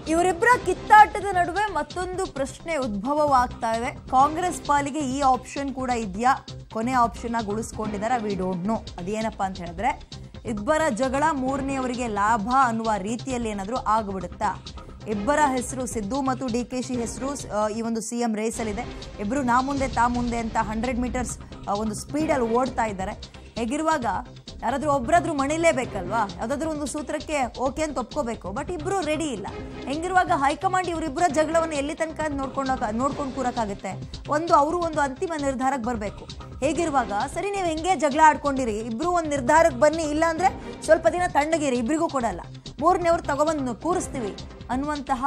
ಇವರಿಬ್ಬರ ಕಿತ್ತಾಟದ ನಡುವೆ ಮತ್ತೊಂದು ಪ್ರಶ್ನೆ ಉದ್ಭವವಾಗ್ತಾ ಇದೆ ಕಾಂಗ್ರೆಸ್ ಪಾಲಿಗೆ ಈ ಆಪ್ಷನ್ ಕೂಡ ಇದೆಯಾ ಕೊನೆ ಆಪ್ಷನ್ ಆಗಿ ಉಳಿಸ್ಕೊಂಡಿದ್ದಾರೆ ವಿ ಡೋಂಟ್ ನೋ ಅದೇನಪ್ಪ ಅಂತ ಹೇಳಿದ್ರೆ ಇಬ್ಬರ ಜಗಳ ಮೂರನೆಯವರಿಗೆ ಲಾಭ ಅನ್ನುವ ರೀತಿಯಲ್ಲಿ ಏನಾದರೂ ಆಗ್ಬಿಡುತ್ತಾ ಇಬ್ಬರ ಹೆಸರು ಸಿದ್ದು ಮತ್ತು ಡಿ ಕೆ ಶಿ ಹೆಸರು ಈ ಒಂದು ಸಿ ಎಂ ರೇಸಲ್ಲಿದೆ ಇಬ್ಬರು ನಾ ಮುಂದೆ ತಾ ಮುಂದೆ ಅಂತ ಹಂಡ್ರೆಡ್ ಮೀಟರ್ಸ್ ಒಂದು ಸ್ಪೀಡಲ್ಲಿ ಓಡ್ತಾ ಇದ್ದಾರೆ ಹೇಗಿರುವಾಗ ಯಾರಾದ್ರೂ ಒಬ್ಬರಾದ್ರೂ ಮಣಿಲೇಬೇಕಲ್ವಾ ಯಾವುದಾದ್ರೂ ಒಂದು ಸೂತ್ರಕ್ಕೆ ಓಕೆ ಅಂತ ಒಪ್ಕೋಬೇಕು ಬಟ್ ಇಬ್ಬರು ರೆಡಿ ಇಲ್ಲ ಹೆಂಗಿರುವಾಗ ಹೈಕಮಾಂಡ್ ಇವರಿಬ್ಬರ ಜಗಳವನ್ನು ಎಲ್ಲಿ ತನಕ ನೋಡ್ಕೊಂಡು ನೋಡ್ಕೊಂಡು ಕೂರಕ್ಕಾಗುತ್ತೆ ಒಂದು ಅವರು ಒಂದು ಅಂತಿಮ ನಿರ್ಧಾರಕ್ಕೆ ಬರಬೇಕು ಹೇಗಿರುವಾಗ ಸರಿ ನೀವು ಹೆಂಗೆ ಜಗಳ ಆಡ್ಕೊಂಡಿರಿ ಇಬ್ರು ಒಂದು ನಿರ್ಧಾರಕ್ಕೆ ಬನ್ನಿ ಇಲ್ಲಾಂದ್ರೆ ಸ್ವಲ್ಪ ದಿನ ತಣ್ಣಗಿರಿ ಇಬ್ರಿಗೂ ಕೊಡಲ್ಲ ಮೂರನೇವ್ರು ತಗೊಬಂದು ಕೂರಿಸ್ತೀವಿ ಅನ್ನುವಂತಹ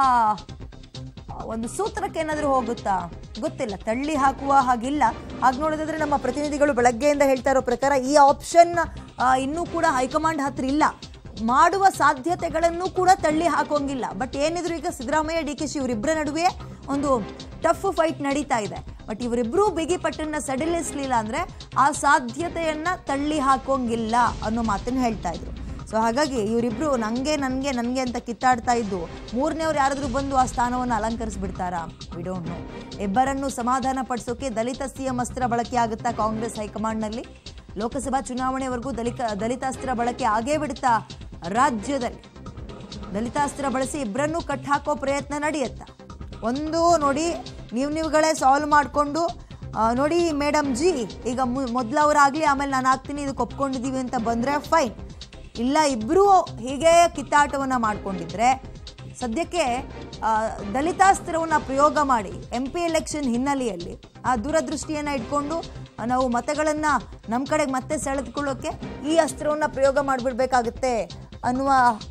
ಒಂದು ಸೂತ್ರಕ್ಕೆ ಏನಾದರೂ ಹೋಗುತ್ತಾ ಗೊತ್ತಿಲ್ಲ ತಳ್ಳಿ ಹಾಕುವ ಹಾಗಿಲ್ಲ ಹಾಗೆ ನೋಡೋದಾದ್ರೆ ನಮ್ಮ ಪ್ರತಿನಿಧಿಗಳು ಬೆಳಗ್ಗೆಯಿಂದ ಹೇಳ್ತಾ ಇರೋ ಪ್ರಕಾರ ಈ ಆಪ್ಷನ್ ಇನ್ನೂ ಕೂಡ ಹೈಕಮಾಂಡ್ ಹತ್ರ ಇಲ್ಲ ಮಾಡುವ ಸಾಧ್ಯತೆಗಳನ್ನು ಕೂಡ ತಳ್ಳಿ ಹಾಕೋಂಗಿಲ್ಲ ಬಟ್ ಏನಿದ್ರು ಈಗ ಸಿದ್ದರಾಮಯ್ಯ ಡಿ ಕೆ ಶಿ ಇವರಿಬ್ಬರ ನಡುವೆ ಒಂದು ಟಫ್ ಫೈಟ್ ನಡೀತಾ ಇದೆ ಬಟ್ ಇವರಿಬ್ಬರೂ ಬಿಗಿ ಪಟ್ಟನ್ನ ಸಡಿಲಿಸ್ಲಿಲ್ಲ ಅಂದ್ರೆ ಆ ಸಾಧ್ಯತೆಯನ್ನ ತಳ್ಳಿ ಹಾಕೋಂಗಿಲ್ಲ ಅನ್ನೋ ಮಾತನ್ನು ಹೇಳ್ತಾ ಇದ್ರು ಸೊ ಹಾಗಾಗಿ ಇವರಿಬ್ರು ನಂಗೆ ನನಗೆ ನನಗೆ ಅಂತ ಕಿತ್ತಾಡ್ತಾ ಇದ್ದು ಮೂರನೇವ್ರು ಯಾರಾದರೂ ಬಂದು ಆ ಸ್ಥಾನವನ್ನು ಅಲಂಕರಿಸ್ಬಿಡ್ತಾರಾ ವಿ ಡೋಂಟ್ ನೋ ಇಬ್ಬರನ್ನು ಸಮಾಧಾನ ಪಡಿಸೋಕೆ ದಲಿತ ಸಿಎಂ ಅಸ್ತ್ರ ಬಳಕೆ ಆಗುತ್ತಾ ಕಾಂಗ್ರೆಸ್ ಹೈಕಮಾಂಡ್ನಲ್ಲಿ ಲೋಕಸಭಾ ಚುನಾವಣೆವರೆಗೂ ದಲಿತ ದಲಿತಾಸ್ತ್ರ ಬಳಕೆ ಆಗೇ ಬಿಡುತ್ತಾ ರಾಜ್ಯದಲ್ಲಿ ದಲಿತಾಸ್ತ್ರ ಬಳಸಿ ಇಬ್ಬರನ್ನೂ ಕಟ್ ಹಾಕೋ ಪ್ರಯತ್ನ ನಡೆಯುತ್ತಾ ಒಂದು ನೋಡಿ ನೀವು ನೀವುಗಳೇ ಸಾಲ್ವ್ ಮಾಡಿಕೊಂಡು ನೋಡಿ ಮೇಡಮ್ ಜಿ ಈಗ ಮೊದಲವರಾಗಲಿ ಆಮೇಲೆ ನಾನು ಆಗ್ತೀನಿ ಇದಕ್ಕೆ ಒಪ್ಕೊಂಡಿದ್ದೀವಿ ಅಂತ ಬಂದರೆ ಫೈನ್ ಇಲ್ಲ ಇಬ್ಬರೂ ಹೀಗೆ ಕಿತ್ತಾಟವನ್ನು ಮಾಡ್ಕೊಂಡಿದ್ರೆ ಸದ್ಯಕ್ಕೆ ಆ, ದಲಿತಾಸ್ತ್ರವನ್ನು ಪ್ರಯೋಗ ಮಾಡಿ ಎಂ ಪಿ ಎಲೆಕ್ಷನ್ ಹಿನ್ನೆಲೆಯಲ್ಲಿ ಆ ದೂರದೃಷ್ಟಿಯನ್ನು ಇಟ್ಕೊಂಡು ಆ, ನಾವು ಮತಗಳನ್ನು ನಮ್ಮ ಕಡೆಗೆ ಮತ್ತೆ ಸೆಳೆದುಕೊಳ್ಳೋಕೆ ಈ ಅಸ್ತ್ರವನ್ನು ಪ್ರಯೋಗ ಮಾಡಿಬಿಡ್ಬೇಕಾಗುತ್ತೆ ಅನ್ನುವ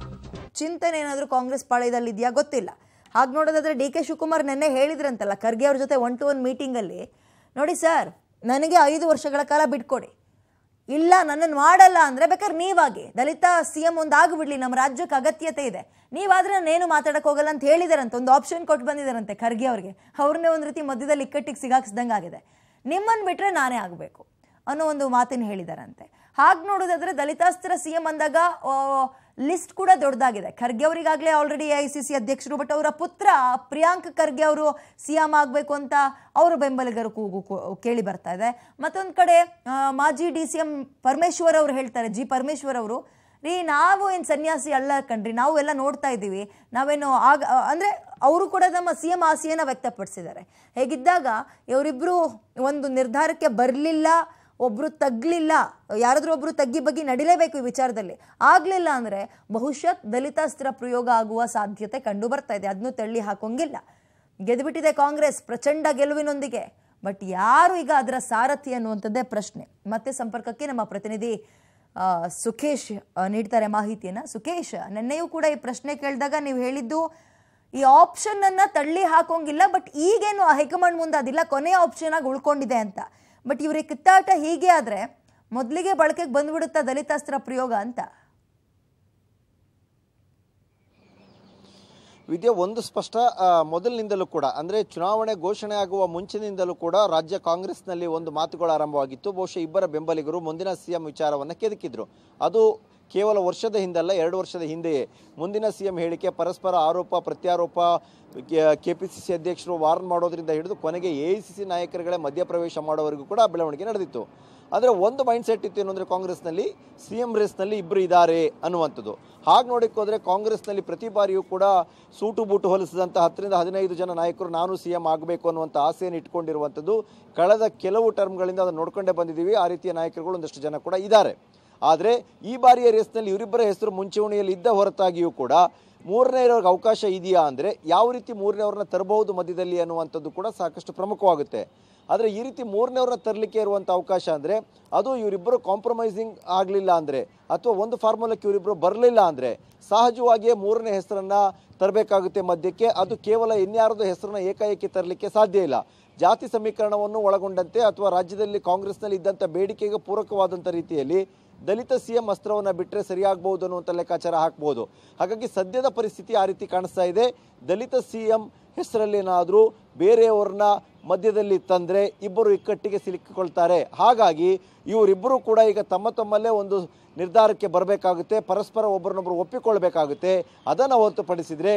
ಚಿಂತನೆ ಏನಾದರೂ ಕಾಂಗ್ರೆಸ್ ಪಾಳ್ಯದಲ್ಲಿ ಇದೆಯಾ ಗೊತ್ತಿಲ್ಲ ಹಾಗೆ ನೋಡೋದಾದ್ರೆ ಡಿ ಕೆ ಶಿವಕುಮಾರ್ ನೆನ್ನೆ ಹೇಳಿದ್ರಂತಲ್ಲ ಖರ್ಗೆ ಅವ್ರ ಜೊತೆ ಒನ್ ಟು ಒನ್ ಮೀಟಿಂಗಲ್ಲಿ ನೋಡಿ ಸರ್ ನನಗೆ ಐದು ವರ್ಷಗಳ ಕಾಲ ಬಿಟ್ಕೊಡಿ ಇಲ್ಲ ನನ್ನನ್ನು ಮಾಡಲ್ಲ ಅಂದ್ರೆ ಬೇಕಾದ್ರೆ ನೀವಾಗಿ ದಲಿತ ಸಿ ಎಂ ಒಂದು ಆಗಿಬಿಡ್ಲಿ ನಮ್ಮ ರಾಜ್ಯಕ್ಕೆ ಅಗತ್ಯತೆ ಇದೆ ನೀವಾದ್ರೆ ನಾನೇನು ಮಾತಾಡಕ್ ಹೋಗಲ್ಲ ಅಂತ ಹೇಳಿದಾರಂತೆ ಒಂದು ಆಪ್ಷನ್ ಕೊಟ್ಟು ಬಂದಿದ್ದಾರಂತೆ ಖರ್ಗೆ ಅವ್ರಿಗೆ ಅವ್ರನ್ನೇ ಒಂದು ರೀತಿ ಮಧ್ಯದಲ್ಲಿ ಇಕ್ಕಟ್ಟಿಗೆ ಸಿಗಾಕ್ಸ್ದಂಗೆ ಆಗಿದೆ ನಿಮ್ಮನ್ನು ಬಿಟ್ರೆ ನಾನೇ ಆಗಬೇಕು ಅನ್ನೋ ಒಂದು ಮಾತನ್ನು ಹೇಳಿದಾರಂತೆ ಹಾಗೆ ನೋಡೋದಾದ್ರೆ ದಲಿತಾಸ್ತ್ರ ಸಿ ಎಂ ಅಂದಾಗ ಲಿಸ್ಟ್ ಕೂಡ ದೊಡ್ಡದಾಗಿದೆ ಖರ್ಗೆ ಅವರಿಗಾಗಲೇ ಆಲ್ರೆಡಿ ಐ ಸಿ ಸಿ ಅಧ್ಯಕ್ಷರು ಬಟ್ ಅವರ ಪುತ್ರ ಪ್ರಿಯಾಂಕ್ ಖರ್ಗೆ ಅವರು ಸಿ ಎಂ ಆಗಬೇಕು ಅಂತ ಅವರು ಬೆಂಬಲಿಗರು ಕೂಗು ಕೂ- ಕೇಳಿ ಬರ್ತಾ ಇದೆ ಮತ್ತೊಂದು ಕಡೆ ಆ, ಮಾಜಿ ಡಿ ಸಿ ಎಂ ಪರಮೇಶ್ವರ್ ಅವರು ಹೇಳ್ತಾರೆ ಜಿ ಪರಮೇಶ್ವರ್ ಅವರು ರೀ ನಾವು ಏನು ಸನ್ಯಾಸಿ ಅಲ್ಲ ಕಣ್ರಿ ನಾವು ಎಲ್ಲ ನೋಡ್ತಾ ಇದ್ದೀವಿ ನಾವೇನು ಆಗ ಅಂದರೆ ಅವರು ಕೂಡ ನಮ್ಮ ಸಿ ಎಂ ಆಸೆಯನ್ನು ವ್ಯಕ್ತಪಡಿಸಿದ್ದಾರೆ ಹೇಗಿದ್ದಾಗ ಇವರಿಬ್ಬರು ಒಂದು ನಿರ್ಧಾರಕ್ಕೆ ಬರಲಿಲ್ಲ ಒಬ್ರು ತಗ್ಲಿಲ್ಲ ಯಾರಾದ್ರೂ ಒಬ್ರು ತಗ್ಗಿ ಬಗ್ಗಿ ನಡಿಲೇಬೇಕು ಈ ವಿಚಾರದಲ್ಲಿ ಆಗ್ಲಿಲ್ಲ ಅಂದ್ರೆ ಬಹುಶಃ ದಲಿತಾಸ್ತ್ರ ಪ್ರಯೋಗ ಆಗುವ ಸಾಧ್ಯತೆ ಕಂಡು ಬರ್ತಾ ಇದೆ ಅದನ್ನು ತಳ್ಳಿ ಹಾಕೋಂಗಿಲ್ಲ ಗೆದ್ದುಬಿಟ್ಟಿದೆ ಕಾಂಗ್ರೆಸ್ ಪ್ರಚಂಡ ಗೆಲುವಿನೊಂದಿಗೆ ಬಟ್ ಯಾರು ಈಗ ಅದರ ಸಾರಥಿ ಅನ್ನುವಂಥದ್ದೇ ಪ್ರಶ್ನೆ ಮತ್ತೆ ಸಂಪರ್ಕಕ್ಕೆ ನಮ್ಮ ಪ್ರತಿನಿಧಿ ಆ, ಸುಖೇಶ್ ಆ, ನೀಡ್ತಾರೆ ಮಾಹಿತಿಯನ್ನ ಸುಖೇಶ್ ನಿನ್ನೆಯೂ ಕೂಡ ಈ ಪ್ರಶ್ನೆ ಕೇಳಿದಾಗ ನೀವು ಹೇಳಿದ್ದು ಈ ಆಪ್ಷನ್ ಅನ್ನ ತಳ್ಳಿ ಹಾಕೋಂಗಿಲ್ಲ ಬಟ್ ಈಗೇನು ಹೈಕಮಾಂಡ್ ಮುಂದೆ ಅದಿಲ್ಲ ಕೊನೆಯ ಆಪ್ಷನ್ ಆಗಿ ಉಳ್ಕೊಂಡಿದೆ ಅಂತ ಬಟ್ ಇವ್ರಿಗೆ ಕಿತ್ತಾಟ ಹೀಗೆ ಆದ್ರೆ ಮೊದಲಿಗೆ ಬಳಕೆಗೆ ಬಂದ್ಬಿಡುತ್ತಾ ದಲಿತಾಸ್ತ್ರ ಪ್ರಯೋಗ ಅಂತ ವಿದ್ಯೆ ಒಂದು ಸ್ಪಷ್ಟ ಆ, ಮೊದಲಿನಿಂದಲೂ ಕೂಡ ಅಂದರೆ ಚುನಾವಣೆ ಘೋಷಣೆ ಆಗುವ ಮುಂಚಿನಿಂದಲೂ ಕೂಡ ರಾಜ್ಯ ಕಾಂಗ್ರೆಸ್ನಲ್ಲಿ ಒಂದು ಮಾತುಗಳು ಆರಂಭವಾಗಿತ್ತು ಬಹುಶಃ ಇಬ್ಬರ ಬೆಂಬಲಿಗರು ಮುಂದಿನ ಸಿಎಂ ವಿಚಾರವನ್ನು ಕೆದಕಿದ್ರು ಅದು ಕೇವಲ ವರ್ಷದ ಹಿಂದಲ್ಲ ಎರಡು ವರ್ಷದ ಹಿಂದೆಯೇ ಮುಂದಿನ ಸಿಎಂ ಹೇಳಿಕೆ ಪರಸ್ಪರ ಆರೋಪ ಪ್ರತ್ಯಾರೋಪ ಕೆ ಪಿ ಸಿ ಸಿ ಅಧ್ಯಕ್ಷರು ವಾರ್ನ್ ಮಾಡೋದ್ರಿಂದ ಹಿಡಿದು ಕೊನೆಗೆ ಎ ಐ ಸಿ ಸಿ ನಾಯಕರುಗಳೇ ಮಧ್ಯಪ್ರವೇಶ ಮಾಡೋವರೆಗೂ ಕೂಡ ಆ ಬೆಳವಣಿಗೆ ನಡೆದಿತ್ತು ಆದರೆ ಒಂದು ಮೈಂಡ್ ಸೆಟ್ ಇತ್ತು ಏನು ಅಂದರೆ ಕಾಂಗ್ರೆಸ್ನಲ್ಲಿ ಸಿ ಎಂ ರೇಸ್ನಲ್ಲಿ ಇಬ್ಬರು ಇದ್ದಾರೆ ಅನ್ನುವಂಥದ್ದು ಹಾಗೆ ನೋಡಕ್ಕೆ ಹೋದರೆ ಕಾಂಗ್ರೆಸ್ನಲ್ಲಿ ಪ್ರತಿ ಬಾರಿಯೂ ಕೂಡ ಸೂಟು ಬೂಟು ಹೊಲಿಸಿದಂಥ ಹತ್ತರಿಂದ ಹದಿನೈದು ಜನ ನಾಯಕರು ನಾನು ಸಿ ಎಂ ಆಗಬೇಕು ಅನ್ನುವಂಥ ಆಸೆಯನ್ನು ಇಟ್ಕೊಂಡಿರುವಂಥದ್ದು ಕಳೆದ ಕೆಲವು ಟರ್ಮ್ಗಳಿಂದ ಅದನ್ನು ನೋಡ್ಕೊಂಡೇ ಬಂದಿದ್ದೀವಿ ಆ ರೀತಿಯ ನಾಯಕರುಗಳು ಒಂದಷ್ಟು ಜನ ಕೂಡ ಇದ್ದಾರೆ ಆದರೆ ಈ ಬಾರಿಯ ರೇಸ್ನಲ್ಲಿ ಇವರಿಬ್ಬರ ಹೆಸರು ಮುಂಚೂಣಿಯಲ್ಲಿ ಇದ್ದ ಹೊರತಾಗಿಯೂ ಕೂಡ ಮೂರನೇವ್ರಿಗೆ ಅವಕಾಶ ಇದೆಯಾ ಅಂದರೆ ಯಾವ ರೀತಿ ಮೂರನೇವ್ರನ್ನ ತರಬಹುದು ಮಧ್ಯದಲ್ಲಿ ಅನ್ನುವಂಥದ್ದು ಕೂಡ ಸಾಕಷ್ಟು ಪ್ರಮುಖವಾಗುತ್ತೆ ಆದರೆ ಈ ರೀತಿ ಮೂರನೇವ್ರನ್ನ ತರಲಿಕ್ಕೆ ಇರುವಂಥ ಅವಕಾಶ ಅಂದರೆ ಅದು ಇವರಿಬ್ಬರು ಕಾಂಪ್ರಮೈಸಿಂಗ್ ಆಗಲಿಲ್ಲ ಅಂದರೆ ಅಥವಾ ಒಂದು ಫಾರ್ಮುಲಕ್ಕೆ ಇವರಿಬ್ಬರು ಬರಲಿಲ್ಲ ಅಂದರೆ ಸಹಜವಾಗಿಯೇ ಮೂರನೇ ಹೆಸರನ್ನು ತರಬೇಕಾಗುತ್ತೆ ಮಧ್ಯಕ್ಕೆ ಅದು ಕೇವಲ ಇನ್ಯಾರದು ಹೆಸರನ್ನ ಏಕಾಏಕಿ ತರಲಿಕ್ಕೆ ಸಾಧ್ಯ ಇಲ್ಲ ಜಾತಿ ಸಮೀಕರಣವನ್ನು ಒಳಗೊಂಡಂತೆ ಅಥವಾ ರಾಜ್ಯದಲ್ಲಿ ಕಾಂಗ್ರೆಸ್ನಲ್ಲಿ ಇದ್ದಂಥ ಬೇಡಿಕೆಗೆ ಪೂರಕವಾದಂಥ ರೀತಿಯಲ್ಲಿ ದಲಿತ ಸಿ ಎಂ ಅಸ್ತ್ರವನ್ನು ಬಿಟ್ಟರೆ ಸರಿಯಾಗಬಹುದು ಅನ್ನುವಂಥ ಲೆಕ್ಕಾಚಾರ ಹಾಕ್ಬೋದು ಹಾಗಾಗಿ ಸದ್ಯದ ಪರಿಸ್ಥಿತಿ ಆ ರೀತಿ ಕಾಣಿಸ್ತಾ ಇದೆ ದಲಿತ ಸಿ ಎಂ ಹೆಸರಲ್ಲೇನಾದರೂ ಬೇರೆಯವ್ರನ್ನ ಮಧ್ಯದಲ್ಲಿ ತಂದರೆ ಇಬ್ಬರು ಇಕ್ಕಟ್ಟಿಗೆ ಸಿಲುಕಿಕೊಳ್ತಾರೆ ಹಾಗಾಗಿ ಇವರಿಬ್ಬರು ಕೂಡ ಈಗ ತಮ್ಮ ತಮ್ಮಲ್ಲೇ ಒಂದು ನಿರ್ಧಾರಕ್ಕೆ ಬರಬೇಕಾಗುತ್ತೆ ಪರಸ್ಪರ ಒಬ್ಬರನ್ನೊಬ್ಬರು ಒಪ್ಪಿಕೊಳ್ಬೇಕಾಗುತ್ತೆ ಅದನ್ನು ಹೊರತುಪಡಿಸಿದರೆ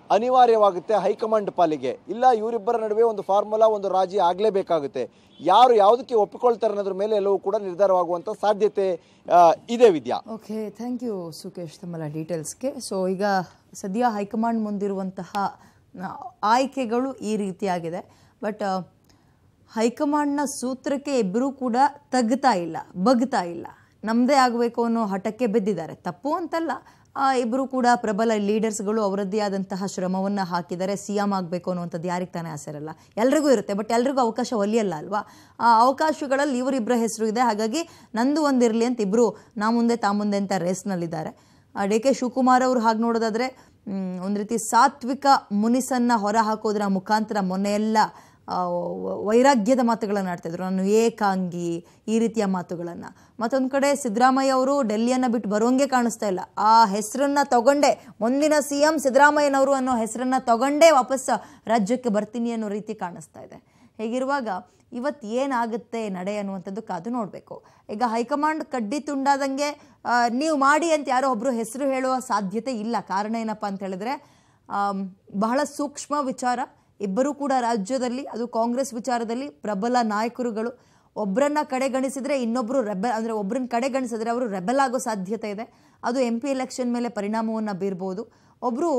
ಅನಿವಾರ್ಯವಾಗುತ್ತೆ ಹೈಕಮಾಂಡ್ ಪಾಲಿಗೆ ಇಲ್ಲ ಇವರಿಬ್ಬರ ನಡುವೆ ಒಂದು ಫಾರ್ಮುಲಾ ಒಂದು ರಾಜಿ ಆಗಲೇಬೇಕಾಗುತ್ತೆ ಯಾರು ಯಾವುದಕ್ಕೆ ಒಪ್ಪಿಕೊಳ್ತಾರೆ ಅನ್ನೋದ್ರ ಮೇಲೆ ಎಲ್ಲವೂ ಕೂಡ ನಿರ್ಧಾರವಾಗುವಂಥ ಸಾಧ್ಯತೆ ಆ, ಇದೆ Vidya okay thank you Sukesh ತಮ್ಮಲ್ಲ ಡೀಟೇಲ್ಸ್ಗೆ ಸೊ ಈಗ ಸದ್ಯ ಹೈಕಮಾಂಡ್ ಮುಂದಿರುವಂತಹ ಆ, ಆಯ್ಕೆಗಳು ಈ ರೀತಿಯಾಗಿದೆ ಬಟ್ ಹೈಕಮಾಂಡ್ನ ಸೂತ್ರಕ್ಕೆ ಇಬ್ಬರೂ ಕೂಡ ತಗ್ತಾ ಇಲ್ಲ ಬಗ್ತಾ ಇಲ್ಲ ನಮ್ಮದೇ ಆಗಬೇಕು ಅನ್ನೋ ಹಠಕ್ಕೆ ಬಿದ್ದಿದ್ದಾರೆ ತಪ್ಪು ಅಂತಲ್ಲ ಆ, ಇಬ್ಬರು ಕೂಡ ಪ್ರಬಲ ಲೀಡರ್ಸ್ಗಳು ಅವರದ್ದೇ ಆದಂತಹ ಶ್ರಮವನ್ನು ಹಾಕಿದ್ದಾರೆ ಸಿ ಎಮ್ ಆಗಬೇಕು ಅನ್ನುವಂಥದ್ದು ಯಾರಿಗೆ ತಾನೇ ಆಸೆ ಇರಲ್ಲ ಎಲ್ರಿಗೂ ಇರುತ್ತೆ ಬಟ್ ಎಲ್ರಿಗೂ ಅವಕಾಶ ಒಲಿಯಲ್ಲ ಅಲ್ವಾ ಆ ಅವಕಾಶಗಳಲ್ಲಿ ಇವರಿಬ್ಬರ ಹೆಸರು ಇದೆ ಹಾಗಾಗಿ ನಂದು ಒಂದಿರಲಿ ಅಂತ ಇಬ್ಬರು ನಾ ಮುಂದೆ ತಾ ಮುಂದೆ ಅಂತ ರೇಸ್ನಲ್ಲಿದ್ದಾರೆ ಡಿ ಕೆ ಶಿವಕುಮಾರ್ ಅವರು ಹಾಗೆ ನೋಡೋದಾದ್ರೆ ಮ್, ಒಂದು ರೀತಿ ಸಾತ್ವಿಕ ಮುನಿಸನ್ನ ಹೊರ ಹಾಕೋದ್ರ ಮುಖಾಂತರ ಮೊನ್ನೆ ಎಲ್ಲ ಆ, ವ- ವೈರಾಗ್ಯದ ಮಾತುಗಳನ್ನು ಆಡ್ತಿದ್ರು ನಾನು ಏಕಾಂಗಿ ಈ ರೀತಿಯ ಮಾತುಗಳನ್ನು ಮತ್ತೊಂದು ಕಡೆ ಸಿದ್ದರಾಮಯ್ಯ ಅವರು ಡೆಲ್ಲಿಯನ್ನು ಬಿಟ್ಟು ಬರೋಂಗೆ ಕಾಣಿಸ್ತಾ ಇಲ್ಲ ಆ ಹೆಸರನ್ನ ತಗೊಂಡೇ ಮುಂದಿನ ಸಿ ಎಂ ಸಿದ್ದರಾಮಯ್ಯನವರು ಅನ್ನೋ ಹೆಸರನ್ನ ತಗೊಂಡೇ ವಾಪಸ್ ರಾಜ್ಯಕ್ಕೆ ಬರ್ತೀನಿ ಅನ್ನೋ ರೀತಿ ಕಾಣಿಸ್ತಾ ಇದೆ ಹೀಗಿರುವಾಗ ಇವತ್ತು ಏನಾಗುತ್ತೆ ನಡೆ ಅನ್ನುವಂಥದ್ದು ಕಾದು ನೋಡಬೇಕು ಈಗ ಹೈಕಮಾಂಡ್ ಕಡ್ಡಿ ತುಂಡಾದಂಗೆ ಆ, ನೀವು ಮಾಡಿ ಅಂತ ಯಾರೋ ಒಬ್ಬರು ಹೆಸರು ಹೇಳುವ ಸಾಧ್ಯತೆ ಇಲ್ಲ ಕಾರಣ ಏನಪ್ಪ ಅಂತ ಹೇಳಿದ್ರೆ ಆಮ್, ಬಹಳ ಸೂಕ್ಷ್ಮ ವಿಚಾರ ಇಬ್ಬರೂ ಕೂಡ ರಾಜ್ಯದಲ್ಲಿ ಅದು ಕಾಂಗ್ರೆಸ್ ವಿಚಾರದಲ್ಲಿ ಪ್ರಬಲ ನಾಯಕರುಗಳು ಒಬ್ಬರನ್ನ ಕಡೆಗಣಿಸಿದ್ರೆ ಇನ್ನೊಬ್ಬರು ರೆಬೆಲ್ ಅಂದರೆ ಒಬ್ಬರನ್ನ ಕಡೆಗಣಿಸಿದ್ರೆ ಅವರು ರೆಬೆಲ್ ಆಗೋ ಸಾಧ್ಯತೆ ಇದೆ ಅದು ಎಂ ಪಿ ಎಲೆಕ್ಷನ್ ಮೇಲೆ ಪರಿಣಾಮವನ್ನು ಬೀರ್ಬೋದು ಒಬ್ಬರು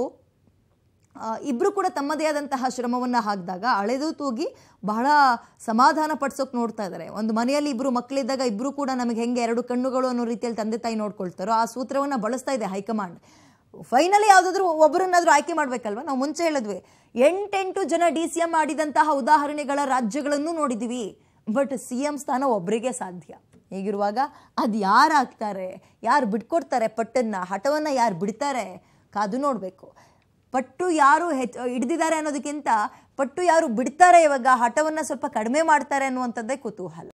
ಇಬ್ಬರು ಕೂಡ ತಮ್ಮದೇ ಆದಂತಹ ಶ್ರಮವನ್ನು ಹಾಕಿದಾಗ ಅಳೆದು ತೂಗಿ ಬಹಳ ಸಮಾಧಾನ ಪಡಿಸೋಕೆ ನೋಡ್ತಾ ಇದ್ದಾರೆ ಒಂದು ಮನೆಯಲ್ಲಿ ಇಬ್ಬರು ಮಕ್ಕಳಿದ್ದಾಗ ಇಬ್ಬರು ಕೂಡ ನಮಗೆ ಹೆಂಗೆ ಎರಡು ಕಣ್ಣುಗಳು ಅನ್ನೋ ರೀತಿಯಲ್ಲಿ ತಂದೆ ತಾಯಿ ನೋಡ್ಕೊಳ್ತಾರೋ ಆ ಸೂತ್ರವನ್ನು ಬಳಸ್ತಾ ಇದೆ ಹೈಕಮಾಂಡ್ ಫೈನಲಿ ಯಾವುದಾದ್ರೂ ಒಬ್ಬರನ್ನಾದ್ರೂ ಆಯ್ಕೆ ಮಾಡ್ಬೇಕಲ್ವಾ ನಾವು ಮುಂಚೆ ಹೇಳಿದ್ವಿ ಎಂಟೆಂಟು ಜನ ಡಿ ಸಿ ಎಂ ಮಾಡಿದಂತಹ ಉದಾಹರಣೆಗಳ ರಾಜ್ಯಗಳನ್ನು ನೋಡಿದ್ದೀವಿ ಬಟ್ ಸಿ ಎಂ ಸ್ಥಾನ ಒಬ್ಬರಿಗೆ ಸಾಧ್ಯ ಹೀಗಿರುವಾಗ ಅದು ಯಾರು ಆಗ್ತಾರೆ ಯಾರು ಬಿಟ್ಕೊಡ್ತಾರೆ ಪಟ್ಟನ್ನ ಹಠವನ್ನು ಯಾರು ಬಿಡ್ತಾರೆ ಕಾದು ನೋಡಬೇಕು ಪಟ್ಟು ಯಾರು ಹೆಚ್ಚು ಹಿಡ್ದಿದ್ದಾರೆ ಅನ್ನೋದಕ್ಕಿಂತ ಪಟ್ಟು ಯಾರು ಬಿಡ್ತಾರೆ ಇವಾಗ ಹಠವನ್ನು ಸ್ವಲ್ಪ ಕಡಿಮೆ ಮಾಡ್ತಾರೆ ಅನ್ನುವಂಥದ್ದೇ ಕುತೂಹಲ